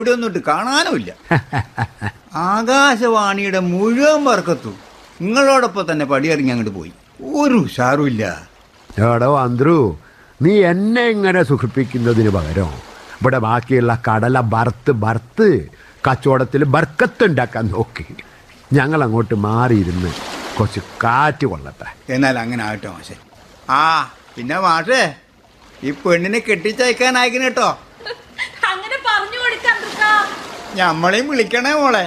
ഇവിടെ ഒന്നിട്ട് കാണാനുമില്ല ആകാശവാണിയുടെ മുഴുവൻ വർക്കത്തു നിങ്ങളോടൊപ്പം തന്നെ പടിയിറങ്ങി അങ്ങോട്ട് പോയി ഒരു ഉഷാറുമില്ല എടോ അന്ത്രു നീ എന്നെ ഇങ്ങനെ സുഖിപ്പിക്കുന്നതിന് പകരം ഇവിടെ ബാക്കിയുള്ള കടല ബർത്ത് ബർത്ത് കച്ചവടത്തിൽ ബർക്കത്തുണ്ടാക്കാൻ നോക്കി ഞങ്ങൾ അങ്ങോട്ട് മാറിയിരുന്ന് കുറച്ച് കാറ്റ് കൊള്ളട്ടെ എന്നാൽ അങ്ങനെ ആകട്ടെ മാഷെ ആ പിന്നെ മാഷേ ഈ പെണ്ണിനെ കെട്ടിച്ചയക്കാനായിക്കണ കേട്ടോ അങ്ങനെ പറഞ്ഞു കൊടുക്കാൻ ഞമ്മളെയും വിളിക്കണേ മോളെ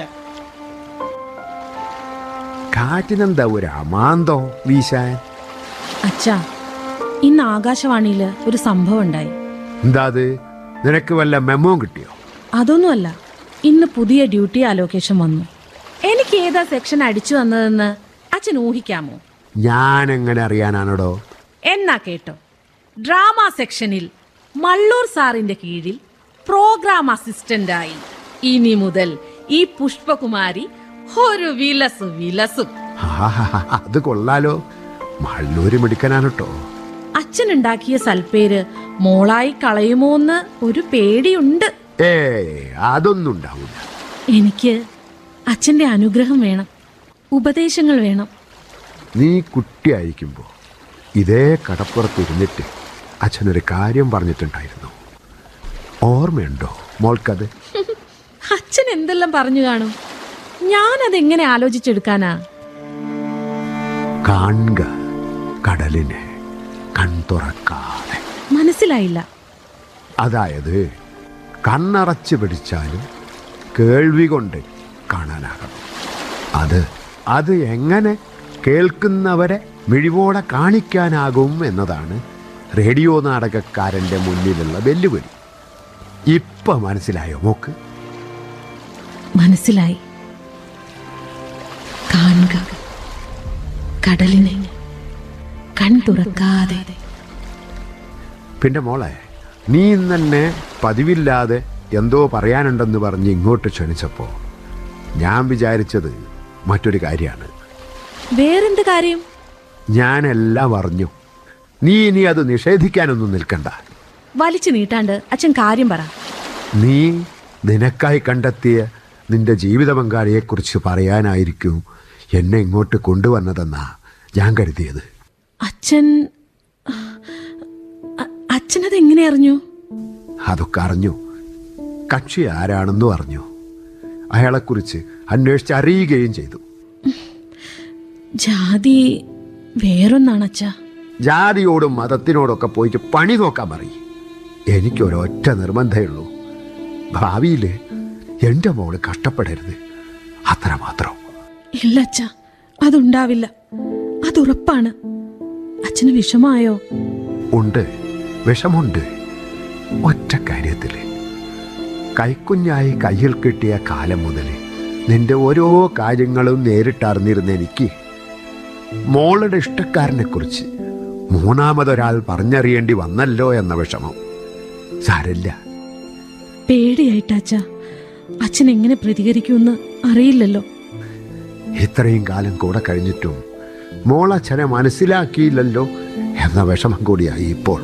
കാറ്റിനെന്താ ഒരു അമാന്തോ വീശാൻ അച്ഛാ ഇന്ന് ആകാശവാണിയില് ഒരു സംഭവം ഉണ്ടായി എന്താ അത് നിനക്ക് വല്ല മെമ്മോ കിട്ടിയോ അതൊന്നുമല്ല ഇന്ന് പുതിയ ഡ്യൂട്ടി അലോക്കേഷൻ വന്നു എനിക്ക് ഏതാ സെക്ഷൻ അടിച്ചു വന്നതെന്ന് അച്ഛൻ ഊഹിക്കാമോ ഞാൻ എങ്ങനെ അറിയാനാണോടോ എന്നാ കേട്ടോ ഡ്രാമ സെക്ഷനിൽ മള്ളൂർ സാറിന്റെ കീഴിൽ പ്രോഗ്രാം അസിസ്റ്റന്റായി ഇനി മുതൽ ഈ പുഷ്പകുമാരി ഒരു വിലസു വിലസും ആഹാ, അത് കൊള്ളാലോ മള്ളൂര് മിടുക്കനാണ് കേട്ടോ അച്ഛനുണ്ടാക്കിയ സൽപ്പേര് മോളായി കളയുമോന്ന് ഒരു പേടിയുണ്ട് ഏ അതൊന്നും ഉണ്ടാവില്ല എനിക്ക് അച്ഛന്റെ അനുഗ്രഹം വേണം ഉപദേശങ്ങൾ വേണം നീ കുട്ടിയായിരിക്കുമ്പോൾ ഇതേ കടപ്പുറത്ത് ഇരുന്നിട്ട് അച്ഛനൊരു കാര്യം പറഞ്ഞിട്ടുണ്ടായിരുന്നു ഓർമ്മയുണ്ടോ മോൾക്കത് അച്ഛൻ എന്തെല്ലാം പറഞ്ഞു കാണും ഞാനതെങ്ങനെ ആലോചിച്ചെടുക്കാനാ കാണുക കടലിനെ കൺതുറക്കാതെ മനസ്സിലായില്ല അതായത് കണ്ണറച്ച് പിടിച്ചാലും കേൾവി കൊണ്ട് കാണാനാകണം അത് അത് എങ്ങനെ കേൾക്കുന്നവരെ മിഴിവോടെ കാണിക്കാനാകും എന്നതാണ് റേഡിയോ നാടകക്കാരൻ്റെ മുന്നിലുള്ള വെല്ലുവിളി ഇപ്പൊ മനസ്സിലായോ മോക്ക് മനസ്സിലായി കാണുക കടലിനെ കൺ തുറക്കാതെ പിന്നെ മോളെ നീ ഇന്നെ പതിവില്ലാതെ എന്തോ പറയാനുണ്ടെന്ന് പറഞ്ഞ് ഇങ്ങോട്ട് ക്ഷണിച്ചപ്പോൾ ഞാൻ വിചാരിച്ചത് മറ്റൊരു കാര്യമാണ് വേറെന്ത് കാര്യം ഞാനെല്ലാം അറിഞ്ഞു നീ ഇനി അത് നിഷേധിക്കാനൊന്നും നിൽക്കണ്ട വലിച്ചു നീട്ടാണ്ട് അച്ഛൻ കാര്യം പറ നീ നിനക്കായി കണ്ടെത്തിയ നിന്റെ ജീവിത പങ്കാളിയെക്കുറിച്ച് പറയാനായിരിക്കും എന്നെ ഇങ്ങോട്ട് കൊണ്ടുവന്നതെന്നാ ഞാൻ കരുതിയത് അച്ഛൻ അ- അച്ഛനത് എങ്ങനെ അറിഞ്ഞു അതൊക്കെ അറിഞ്ഞു കക്ഷി ആരാണെന്നും അറിഞ്ഞു അയാളെക്കുറിച്ച് അന്വേഷിച്ച് അറിയുകയും ചെയ്തു ജാതി വേറൊന്നാണ് അച്ഛാ ജാതിയോടും മതത്തിനോടൊക്കെ പോയിട്ട് പണി നോക്കാൻ പറയും എനിക്കൊരൊറ്റ നിർബന്ധമുള്ളൂ ഭാവിയിൽ എൻ്റെ മോള് കഷ്ടപ്പെടരുത് അത്രമാത്രം ഇല്ല അച്ഛ അതുണ്ടാവില്ല അതുറപ്പാണ് അച്ഛന് വിഷമായോ ഉണ്ട് വിഷമുണ്ട് ഒറ്റ കാര്യത്തിൽ കൈക്കുഞ്ഞായി കയ്യിൽ കിട്ടിയ കാലം മുതൽ നിന്റെ ഓരോ കാര്യങ്ങളും നേരിട്ടറിഞ്ഞിരുന്ന എനിക്ക് മോളുടെ ഇഷ്ടക്കാരനെക്കുറിച്ച് മൂന്നാമതൊരാൾ പറഞ്ഞറിയേണ്ടി വന്നല്ലോ എന്ന വിഷമം സാരല്ല പേടിയായിട്ട് അച്ഛ അച്ഛൻ എങ്ങനെ പ്രതികരിക്കുമെന്ന് അറിയില്ലല്ലോ ഇത്രയും കാലം കൂടെ കഴിഞ്ഞിട്ടും മോളച്ഛനെ മനസ്സിലാക്കിയില്ലല്ലോ എന്ന വിഷമം കൂടിയായി ഇപ്പോൾ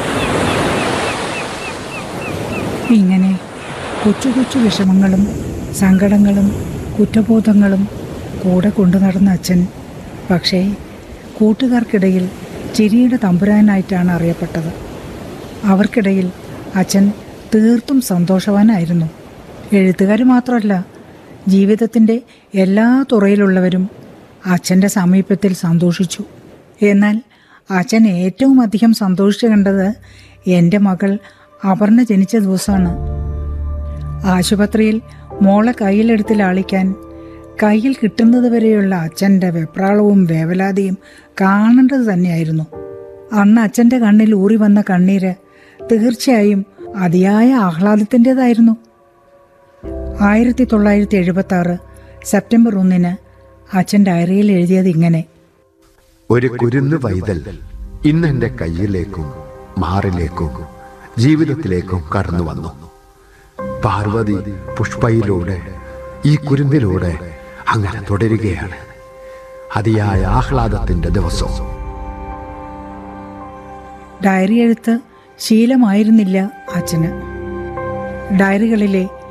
ഇങ്ങനെ കൊച്ചു കൊച്ചു വിഷമങ്ങളും സങ്കടങ്ങളും കുറ്റബോധങ്ങളും കൂടെ കൊണ്ടു നടന്ന അച്ഛൻ പക്ഷേ കൂട്ടുകാർക്കിടയിൽ ചിരിയുടെ തമ്പുരാനായിട്ടാണ് അറിയപ്പെട്ടത് അവർക്കിടയിൽ അച്ഛൻ തീർത്തും സന്തോഷവാനായിരുന്നു എഴുത്തുകാർ മാത്രമല്ല ജീവിതത്തിൻ്റെ എല്ലാ തുറയിലുള്ളവരും അച്ഛൻ്റെ സമീപത്തിൽ സന്തോഷിച്ചു എന്നാൽ അച്ഛൻ ഏറ്റവും അധികം സന്തോഷിച്ചു കണ്ടത് എൻ്റെ മകൾ അപർണ ജനിച്ച ദിവസമാണ് ആശുപത്രിയിൽ മോളെ കയ്യിലെടുത്ത് ലാളിക്കാൻ കയ്യിൽ കിട്ടുന്നത് വരെയുള്ള അച്ഛൻ്റെ വെപ്രാളവും വേവലാതിയും കാണേണ്ടത് തന്നെയായിരുന്നു അന്ന് അച്ഛൻ്റെ കണ്ണിൽ ഊറി വന്ന കണ്ണീര് തീർച്ചയായും അതിയായ ആഹ്ലാദത്തിൻ്റെതായിരുന്നു ആയിരത്തി തൊള്ളായിരത്തി എഴുപത്തി ആറ് സെപ്റ്റംബർ ഒന്നിന് അച്ഛൻ ഡയറിയിൽ എഴുതിയത് ഇങ്ങനെ ഒരു കുരുന്ന് പൈതൽ ഇന്ന് എൻ്റെ കയ്യിലേക്കും മാറിലേക്കും ജീവിതത്തിലേക്കും കടന്നു വന്നു പാർവതി പുഷ്പയിലൂടെ ഈ കുരുന്നിലൂടെ അങ്ങനെ തുടരുകയാണ് അതിയായ ആഹ്ലാദത്തിന്റെ ദിവസവും ഡയറി എഴുത്ത് ശീലമായിരുന്നില്ല അച്ഛന് ഡയറികളിലെ